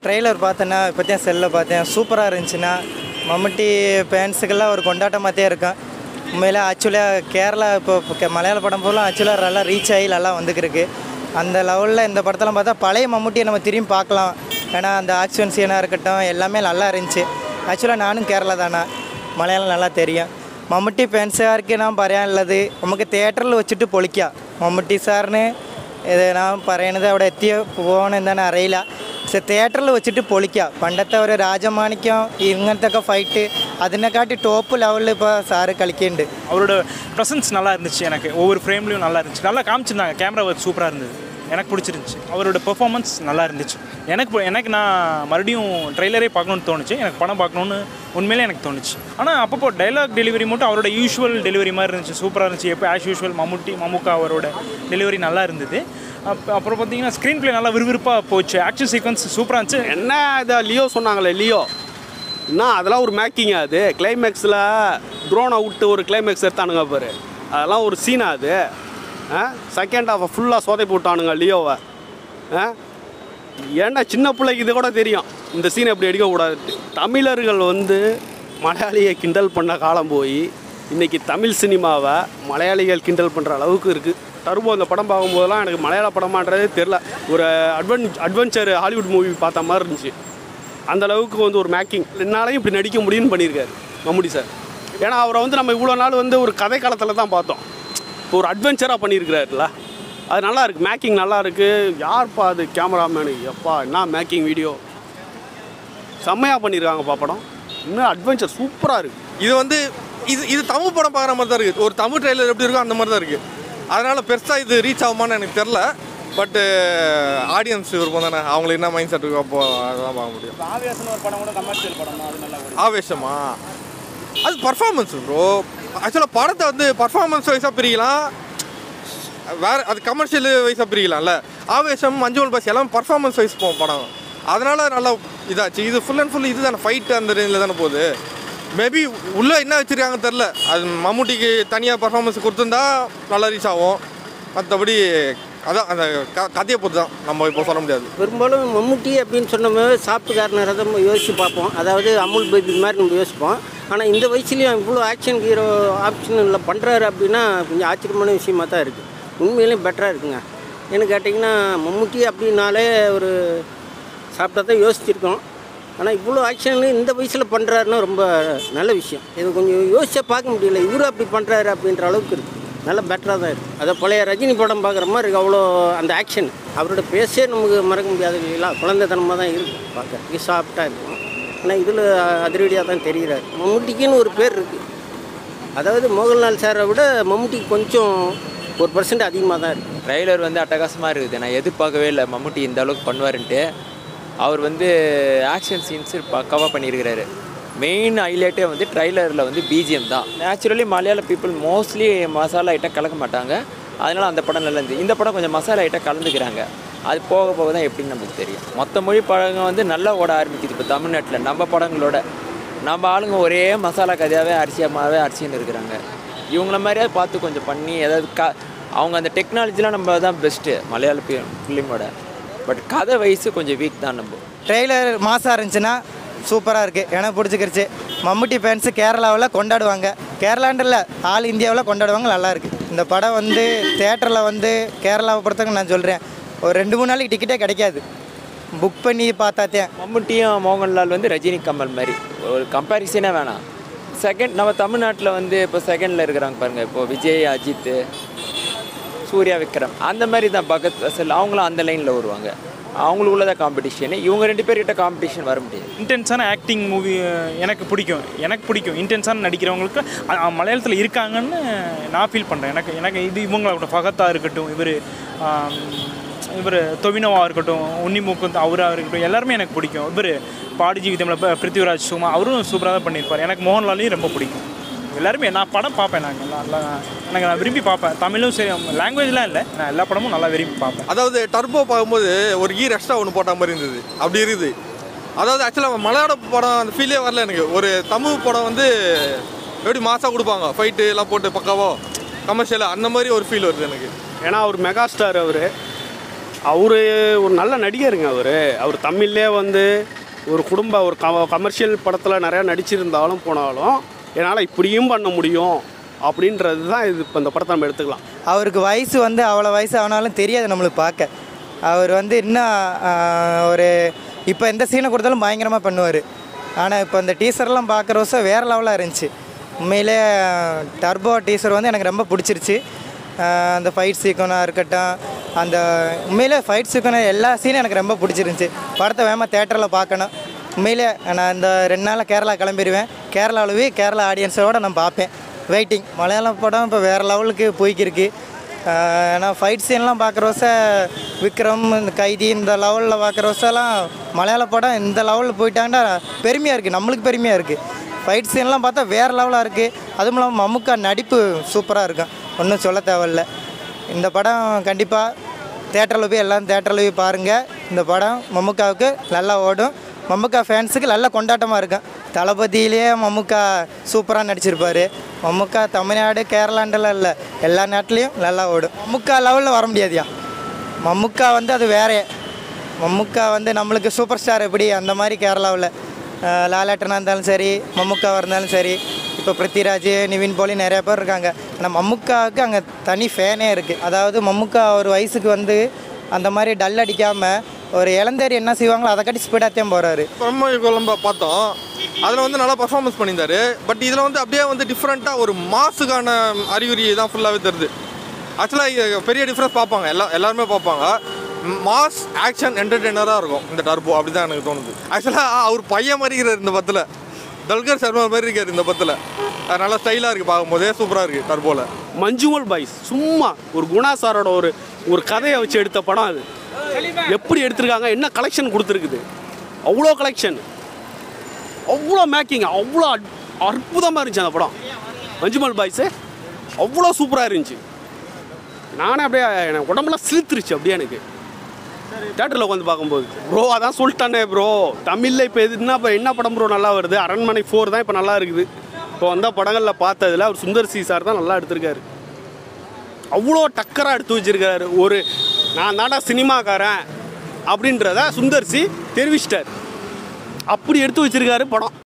trailer பார்த்தேன்னா இப்போ தான் செல்லில் பார்த்தேன் சூப்பராக இருந்துச்சுன்னா மம்முட்டி ஃபேன்ஸுக்கெல்லாம் ஒரு கொண்டாட்டமாகத்தே இருக்கும் உண்மையில் ஆக்சுவலாக கேரளா இப்போ இப்போ கே- மலையாள படம் போலாம் ஆக்சுவலாக நல்லா ரீச் ஆகி நல்லா வந்துக்கிருக்கு அந்த லெவலில் இந்த படத்தெல்லாம் பார்த்தா பழைய மம்முட்டியை நம்ம திரும்பி பார்க்கலாம் ஏன்னா அந்த ஆக்ஷன் சீனாக இருக்கட்டும் எல்லாமே நல்லா இருந்துச்சு ஆக்சுவலாக நானும் கேரளா தானே മലയാളം നല്ല തെരിയും മമ്മൂട്ടി ഫാൻസുകാർക്ക് ഞാൻ പറയാനുള്ളത് നമുക്ക് തിയേറ്ററിൽ വെച്ചിട്ട് പൊളിക്കാം മമ്മൂട്ടി സാറിന് ഇത് ഞാൻ പറയണത് അവിടെ എത്തിയ പോകണം എന്താണ് അറിയില്ല പക്ഷെ തിയേറ്ററിൽ വെച്ചിട്ട് പൊളിക്കാം പണ്ടത്തെ ഒരു രാജമാണിക്യം ഇങ്ങനത്തെ ഒക്കെ ഫൈറ്റ് അതിനെക്കാട്ടി ടോപ്പ് ലെവലിൽ ഇപ്പോൾ സാറ് കളിക്കുന്നുണ്ട് அவரோட ப்ரெசன்ஸ் நல்லா இருந்துச்சு எனக்கு ஒவ்வொரு ஃப்ரேம்லையும் நல்லா இருந்துச்சு நல்லா காமிச்சிருந்தாங்க கேமரா ஒர்க் சூப்பராக இருந்தது எனக்கு பிடிச்சிருந்துச்சு அவரோட பெர்ஃபார்மன்ஸ் நல்லா இருந்துச்சு எனக்கு பு- எனக்கு நான் மறுபடியும் ட்ரெய்லரே பார்க்கணுன்னு தோணுச்சு எனக்கு படம் பார்க்கணுன்னு உண்மையிலே எனக்கு தோணுச்சு ஆனால் அப்பப்போ டைலாக் டெலிவரி மட்டும் அவரோட யூஷுவல் டெலிவரி மாதிரி இருந்துச்சு சூப்பராக இருந்துச்சு எப்போ ஆஸ் யூஷுவல் மம்முட்டி மம்முக்கா அவரோட டெலிவரி நல்லா இருந்தது அப் அப்புறம் பார்த்தீங்கன்னா ஸ்க்ரீன் ப்ளே நல்லா விறுவிறுப்பாக போச்சு ஆக்ஷன் சீக்வன்ஸ் சூப்பராக இருந்துச்சு என்ன இதை லியோ சொன்னாங்களே லியோ என்ன அதெல்லாம் ஒரு மேக்கிங் அது கிளைமேக்ஸில் ட்ரோனை விட்டு ஒரு கிளைமேக்ஸ் எடுத்தானுங்க பாரு அதெல்லாம் ஒரு சீனா அது செகண்ட் ஹாஃபை ஃபுல்லாக சோதை போட்டானுங்க லியோவை ஆ ஏன்னா சின்ன பிள்ளைக்கு இது கூட தெரியும் இந்த சீனை எப்படி எடுக்கக்கூடாது தமிழர்கள் வந்து மலையாளியை கிண்டல் பண்ண காலம் போய் இன்றைக்கி தமிழ் சினிமாவை மலையாளிகள் கிண்டல் பண்ணுற அளவுக்கு இருக்குது டர்போ அந்த படம் பார்க்கும்போதெல்லாம் எனக்கு மலையாள படமான்றதே தெரில ஒரு அட்வென் அட்வென்ச்சர் ஹாலிவுட் மூவி பார்த்த மாதிரி இருந்துச்சு அந்த அளவுக்கு வந்து ஒரு மேக்கிங் என்னாலையும் இப்படி நடிக்க முடியும்னு பண்ணியிருக்காரு மம்முடி சார் ஏன்னா அவரை வந்து நம்ம இவ்வளோ நாள் வந்து ஒரு கதை காலத்தில் தான் பார்த்தோம் இப்போ ஒரு அட்வென்ச்சராக பண்ணியிருக்கிறாருல அது நல்லா இருக்கு மேக்கிங் நல்லா இருக்கு யார்ப்பா அது கேமராமேனு எப்பா என்ன மேக்கிங் வீடியோ செம்மையாக பண்ணியிருக்காங்கப்பா படம் இன்னும் அட்வென்ச்சர் சூப்பராக இருக்கு இது வந்து இது இது தமிழ் படம் பார்க்குற மாதிரி தான் இருக்குது ஒரு தமிழ் ட்ரெய்லர் எப்படி இருக்கோ அந்த மாதிரி தான் இருக்குது அதனால் பெருசாக இது ரீச் ஆகுமான்னு எனக்கு தெரில பட்டு ஆடியன்ஸ் விருப்பம் தானே அவங்களுக்கு என்ன மைண்ட் செட் இருக்கோ அப்போ அதெல்லாம் பார்க்க முடியும் ஆவேசன் ஒரு படம் கூட கமர்ஷியல் படம் தான் அது நல்லா ஆவேசமா அது பர்ஃபார்மன்ஸ் ப்ரோ ஆக்சுவலாக படத்தை வந்து பர்ஃபார்மன்ஸ் வைஸாக பிரிக்கலாம் வேற அது கமர்ஷியல் வைஸாக பிரிக்கலாம்ல ஆவேசம் மஞ்சுவல் பாஸ் எல்லாம் பர்ஃபார்மன்ஸ் வைஸ் போகும் படம் அதனால நல்லா இதாச்சு இது ஃபுல் அண்ட் ஃபுல் இதுதானே ஃபைட் அந்த ரேஞ்சில் தானே போகுது மேபி உள்ளே என்ன வச்சுருக்காங்க தெரில அது மம்முட்டிக்கு தனியாக பர்ஃபார்மன்ஸ் கொடுத்துருந்தா நல்லா ரீச் ஆகும் மற்றபடி அதான் அந்த க கதையை பொறுத்து தான் நம்ம இப்போ சொல்ல முடியாது பெரும்பாலும் மம்முட்டி அப்படின்னு சொன்னோமே சாப்பிட்டுக்காரனரை தான் நம்ம யோசிச்சு பார்ப்போம் அதாவது அமுல் பேபி மாதிரி நம்ம யோசிப்போம் ஆனால் இந்த வயசுலேயும் இவ்வளோ ஆக்ஷன் ஹீரோ ஆப்ஷனில் பண்ணுறாரு அப்படின்னா கொஞ்சம் ஆச்சரியமான விஷயமா தான் இருக்குது உண்மையிலேயும் பெட்டராக இருக்குங்க ஏன்னு கேட்டிங்கன்னா மம்முட்டி அப்படின்னாலே ஒரு சாப்பிட்டா தான் யோசிச்சிருக்கோம் ஆனால் இவ்வளோ ஆக்ஷன் இந்த வயசில் பண்ணுறாருன்னா ரொம்ப நல்ல விஷயம் இது கொஞ்சம் யோசிச்சா பார்க்க முடியல இவரும் அப்படி பண்ணுறாரு அப்படின்ற அளவுக்கு இருக்குது நல்ல பெட்டராக தான் இருக்குது அதை பழைய ரஜினி படம் பார்க்குற மாதிரி இருக்கு அவ்வளோ அந்த ஆக்ஷன் அவரோட பேசே நமக்கு மறக்க முடியாது இல்லைங்களா குழந்தைத்தனமாக தான் இருக்கும் பார்க்க சாஃப்டாக இருக்கும் ஆனால் இதில் அதிரடியாக தான் தெரிகிறாரு மம்முட்டிக்குன்னு ஒரு பேர் இருக்குது அதாவது மோகன்லால் சாரை விட மம்முட்டிக்கு கொஞ்சம் ஒரு பர்சன்ட் அதிகமாக தான் இருக்குது ட்ரைலர் வந்து அட்டகாசமாக இருக்குது நான் எதிர்பார்க்கவே இல்லை மம்முட்டி இந்த அளவுக்கு பண்ணுவாருன்ட்டு அவர் வந்து ஆக்ஷன் சீன்ஸு பக்காவாக பண்ணியிருக்கிறாரு மெயின் ஹைலைட்டே வந்து ட்ரைலரில் வந்து பிஜிஎம் தான் நேச்சுரலி மலையாள பீப்புள் மோஸ்ட்லி மசாலா ஐட்டம் கலக்க மாட்டாங்க அதனால் அந்த படம் நல்லா இருந்துச்சு இந்த படம் கொஞ்சம் மசாலா ஐட்டம் கலந்துக்கிறாங்க அது போக போக தான் எப்படின்னு நமக்கு தெரியும் மொத்த மொழி படங்கள் வந்து நல்லா ஓட ஆரம்பிக்குது இப்போ தமிழ்நாட்டில் நம்ம படங்களோட நம்ம ஆளுங்க ஒரே மசாலா கதையாகவே அரிசியமாகவே அரிசின்னு இருக்கிறாங்க இவங்கள மாதிரியாவது பார்த்து கொஞ்சம் பண்ணி ஏதாவது க அவங்க அந்த டெக்னாலஜிலாம் நம்ம தான் பெஸ்ட்டு மலையாள ஃபிலிமோட பட் கதை வயசு கொஞ்சம் வீக் தான் நம்ம ட்ரெய்லர் மாசாக இருந்துச்சுன்னா சூப்பராக இருக்குது எனக்கு பிடிச்சிக்கிருச்சு மம்முட்டி ஃபேன்ஸு கேரளாவில் கொண்டாடுவாங்க கேரளாண்டில் ஆல் இந்தியாவில் கொண்டாடுவாங்க நல்லா இருக்குது இந்த படம் வந்து தேட்டரில் வந்து கேரளாவை பொறுத்தவங்க நான் சொல்கிறேன் ஒரு ரெண்டு மூணு நாளைக்கு டிக்கெட்டே கிடைக்காது புக் பண்ணி பார்த்தாத்தேன் மம்முட்டியும் மோகன்லால் வந்து ரஜினி கமல் மாதிரி ஒரு கம்பேரிசனே வேணாம் செகண்ட் நம்ம தமிழ்நாட்டில் வந்து இப்போ செகண்டில் இருக்கிறாங்க பாருங்கள் இப்போ விஜய் அஜித் சூர்யா விக்ரம் அந்த மாதிரி தான் பகத் அசல் அவங்களும் அந்த லைனில் வருவாங்க அவங்களுக்குள்ள தான் காம்படிஷன் இவங்க ரெண்டு பேர்கிட்ட காம்படிஷன் வர முடியாது இன்டென்ஸான ஆக்டிங் மூவி எனக்கு பிடிக்கும் எனக்கு பிடிக்கும் இன்டென்ஸான நடிக்கிறவங்களுக்கு அ- அ- மலையாளத்தில் இருக்காங்கன்னு நான் ஃபீல் பண்ணுறேன் எனக்கு எனக்கு இது இவங்களோட ஃபகத்தா இருக்கட்டும் இவர் இவர் தொவினோவா இருக்கட்டும் உன்னி முகுந்த் அவராக இருக்கட்டும் எல்லாருமே எனக்கு பிடிக்கும் இவர் பாடி ஜீவிதமில் பிருத்திவிராஜ் சுமா அவரும் சூப்பராக தான் பண்ணியிருப்பார் எனக்கு மோகன்லாலையும் ரொம்ப பிடிக்கும் எல்லாருமே நான் படம் பார்ப்பேன் நாங்கள் நல்லா எனக்கு நான் விரும்பி பார்ப்பேன் தமிழும் சரி லாங்குவேஜ்லாம் இல்லை நான் எல்லா படமும் நல்லா விரும்பி பார்ப்பேன் அதாவது டர்போ பார்க்கும்போது ஒரு கீர் எக்ஸ்ட்ரா ஒன்று போட்ட மாதிரி இருந்தது அப்படி இருக்குது அதாவது ஆக்சுவலாக மலையாள படம் அந்த ஃபீலே வரல எனக்கு ஒரு தமிழ் படம் வந்து எப்படி மாசாக கொடுப்பாங்க ஃபைட்டு எல்லாம் போட்டு பக்காவோ கமர்ஷியலாக அந்த மாதிரி ஒரு ஃபீல் வருது எனக்கு ஏன்னா அவர் மெகா ஸ்டார் அவர் அவர் ஒரு நல்ல நடிகருங்க அவர் அவர் தமிழ்லே வந்து ஒரு குடும்ப ஒரு க கமர்ஷியல் படத்தில் நிறையா நடிச்சிருந்தாலும் போனாலும் என்னால் இப்படியும் பண்ண முடியும் அப்படின்றது தான் இது இப்போ இந்த படத்தை நம்ம எடுத்துக்கலாம் அவருக்கு வயசு வந்து அவ்வளோ வயசு ஆனாலும் தெரியாது நம்மளுக்கு பார்க்க அவர் வந்து இன்னும் ஆஹ், ஒரு இப்போ எந்த சீனை கொடுத்தாலும் பயங்கரமாக பண்ணுவார் ஆனால் இப்போ இந்த டீசர்லாம் பார்க்குற வருஷம் வேறு லெவலாக இருந்துச்சு உண்மையிலே டர்போ டீசர் வந்து எனக்கு ரொம்ப பிடிச்சிருச்சு ஆஹ், அந்த ஃபைட் சீக்கனாக இருக்கட்டும் அந்த உண்மையிலே ஃபைட் சீக்கன எல்லா சீனும் எனக்கு ரொம்ப பிடிச்சிருந்துச்சி படத்தை வேகமாக தேட்டரில் பார்க்கணும் உண்மையிலே நான் இந்த ரெண்டு நாளில் கேரளா கிளம்பிடுவேன் கேரளாவில் போய் கேரளா ஆடியன்ஸோட நான் பார்ப்பேன் வெயிட்டிங் மலையாளம் படம் இப்போ வேறு லெவலுக்கு போய்க்கிருக்கு ஆஹ் ஏன்னா ஃபைட் சீன்லாம் பார்க்குற வருஷம் விக்ரம் இந்த கைதி இந்த லெவலில் பார்க்குற வருஷம்லாம் மலையாள படம் இந்த லெவலில் போயிட்டாங்கன்னா பெருமையாக இருக்குது நம்மளுக்கு பெருமையாக இருக்குது ஃபைட் சீன்லாம் பார்த்தா வேறு லெவலாக இருக்குது அதுவும் இல்லாமல் மம்முக்கா நடிப்பு சூப்பராக இருக்கும் ஒன்றும் சொல்ல தேவையில்ல இந்த படம் கண்டிப்பாக தேட்டரில் போய் எல்லாம் தேட்டரில் போய் பாருங்கள் இந்த படம் மம்முக்காவுக்கு நல்லா ஓடும் மம்முக்கா ஃபேன்ஸுக்கு நல்ல கொண்டாட்டமாக இருக்கும் தளபதியிலேயே மம்முக்கா சூப்பராக நடிச்சிருப்பாரு மம்முக்கா தமிழ்நாடு கேரளாண்டெல்லாம் இல்லை எல்லா நாட்டிலையும் நல்லா ஓடும் மம்முக்கா லெவலில் வர முடியாதுயா மம்முக்கா வந்து அது வேறே மம்முக்கா வந்து நம்மளுக்கு சூப்பர் ஸ்டார் எப்படி அந்த மாதிரி கேரளாவில் லாலாட்டனாக இருந்தாலும் சரி மம்முக்காவாக இருந்தாலும் சரி இப்போ பிருத்திராஜ் நிவின் போலி நிறைய பேர் இருக்காங்க ஆனால் மம்முக்காவுக்கு அங்கே தனி ஃபேனே இருக்குது அதாவது மம்முக்கா ஒரு வயசுக்கு வந்து அந்த மாதிரி டல் அடிக்காமல் ஒரு இளந்தேரி என்ன செய்வாங்களோ அதை கட்டி ஸ்பீடாகத்தையும் போகிறாரு பிரம்ம குழம்ப பார்த்தோம் அதில் வந்து நல்லா பர்ஃபார்மன்ஸ் பண்ணியிருந்தாரு பட் இதில் வந்து அப்படியே வந்து டிஃப்ரெண்ட்டாக ஒரு மாஸுக்கான அறிகுறி தான் ஃபுல்லாகவே தருது ஆக்சுவலாக பெரிய டிஃப்ரென்ஸ் பார்ப்பாங்க எல்லா எல்லாருமே பார்ப்பாங்க மாஸ் ஆக்ஷன் என்டர்டெய்னராக இருக்கும் இந்த டர்போ அப்படி தான் எனக்கு தோணுது ஆக்சுவலாக அவர் பையன் மாதிரி இருக்கிறார் இந்த பத்தில் தல்கர் சர்மா மாதிரி இருக்கார் இந்த பத்தில் அது நல்லா ஸ்டைலாக இருக்குது பார்க்கும்போதே சூப்பராக இருக்குது டர்போவில் மஞ்சுமல் பாய்ஸ் சும்மா ஒரு குணா சாரோட ஒரு ஒரு கதையை வச்சு எடுத்த படம் அது எப்படி எடுத்திருக்காங்க என்ன கலெக்ஷன் கொடுத்துருக்குது அவ்வளோ கலெக்ஷன் அவ்வளோ மேக்கிங் அவ்வளோ அற்புதமாக இருந்துச்சு அந்த படம் மஞ்சுமல் பாய்ஸு அவ்வளோ சூப்பராக இருந்துச்சு நானே அப்படியே எனக்கு உடம்புலாம் சிலுத்துருச்சு அப்படியே எனக்கு தேட்டரில் உட்காந்து பார்க்கும்போது ப்ரோ அதான் சொல்லிட்டானே ப்ரோ தமிழில் இப்போ எது என்ன இப்போ என்ன படம் ப்ரோ நல்லா வருது அரண்மனை ஃபோர் தான் இப்போ நல்லா இருக்குது இப்போ வந்த படங்களில் பார்த்ததுல அவர் சுந்தர் சி சார் தான் நல்லா எடுத்திருக்காரு அவ்வளோ டக்கராக எடுத்து வச்சிருக்காரு ஒரு நான் தாண்டா சினிமாக்காரன் அப்படின்றத சுந்தர் சி தெரிவிச்சிட்டார் அப்படி எடுத்து வச்சிருக்காரு படம்